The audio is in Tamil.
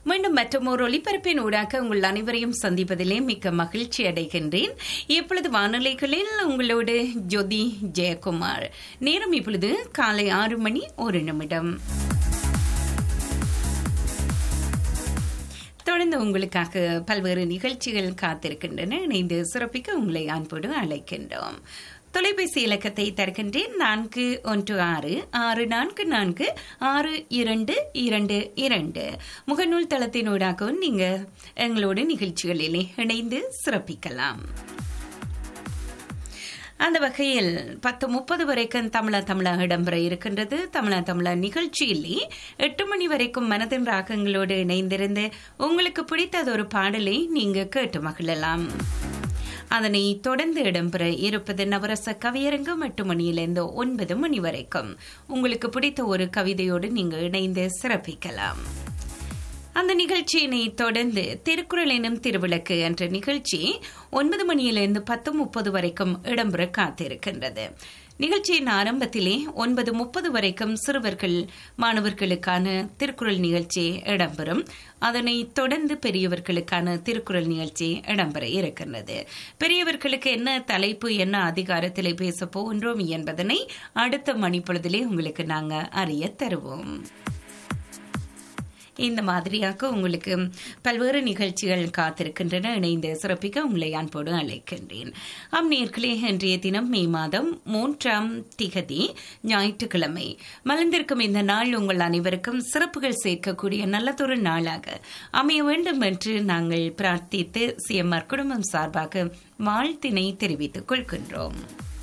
மீண்டும் மற்றும் ஒரு ஒளிபரப்பின் ஊடாக உங்கள் அனைவரையும் சந்திப்பதிலே மிக்க மகிழ்ச்சி அடைகின்றேன் இப்பொழுது வானொலிகளில் உங்களோடு ஜோதி ஜெயக்குமார் நேரம் இப்பொழுது காலை ஆறு மணி ஒரு நிமிடம் தொடர்ந்து உங்களுக்காக பல்வேறு நிகழ்ச்சிகள் காத்திருக்கின்றன இணைந்து சிறப்பிக்க உங்களை அன்போடு அழைக்கின்றோம் தொலைபேசி இலக்கத்தை தருகின்றேன் நான்கு ஒன்று ஆறு ஆறு நான்கு நான்கு ஆறு இரண்டு இரண்டு இரண்டு முகநூல் தளத்தினூடாகவும் நீங்க எங்களோட நிகழ்ச்சிகளிலே இணைந்து சிறப்பிக்கலாம் அந்த வகையில் பத்து முப்பது வரைக்கும் தமிழா தமிழா இடம்பெற இருக்கின்றது தமிழா தமிழா நிகழ்ச்சியிலே எட்டு மணி வரைக்கும் மனதின் ராகங்களோடு இணைந்திருந்து உங்களுக்கு பிடித்தது ஒரு பாடலை நீங்க கேட்டு மகிழலாம் அதனை தொடர்ந்து இடம்பெற இருப்பது நவரச கவியரங்கம் எட்டு மணியிலிருந்து ஒன்பது மணி வரைக்கும் உங்களுக்கு பிடித்த ஒரு கவிதையோடு நீங்க இணைந்து சிறப்பிக்கலாம் அந்த நிகழ்ச்சியினை தொடர்ந்து திருக்குறள் எனும் திருவிளக்கு என்ற நிகழ்ச்சி ஒன்பது மணியிலிருந்து பத்து முப்பது வரைக்கும் இடம்பெற காத்திருக்கின்றது நிகழ்ச்சியின் ஆரம்பத்திலே ஒன்பது முப்பது வரைக்கும் சிறுவர்கள் மாணவர்களுக்கான திருக்குறள் நிகழ்ச்சி இடம்பெறும் அதனை தொடர்ந்து பெரியவர்களுக்கான திருக்குறள் நிகழ்ச்சி இடம்பெற இருக்கின்றது பெரியவர்களுக்கு என்ன தலைப்பு என்ன அதிகாரத்திலே பேச போகின்றோம் என்பதனை அடுத்த மணிப்பொழுதிலே உங்களுக்கு நாங்கள் அறிய தருவோம் இந்த மாதிரியாக உங்களுக்கு பல்வேறு நிகழ்ச்சிகள் காத்திருக்கின்றன இணைந்து சிறப்பிக்க உங்களை அன்போடு அழைக்கின்றேன் ஆம் நேர்களே இன்றைய தினம் மே மாதம் மூன்றாம் திகதி ஞாயிற்றுக்கிழமை மலர்ந்திருக்கும் இந்த நாள் உங்கள் அனைவருக்கும் சிறப்புகள் சேர்க்கக்கூடிய நல்லதொரு நாளாக அமைய வேண்டும் என்று நாங்கள் பிரார்த்தித்து சிஎம்ஆர் குடும்பம் சார்பாக வாழ்த்தினை தெரிவித்துக் கொள்கின்றோம்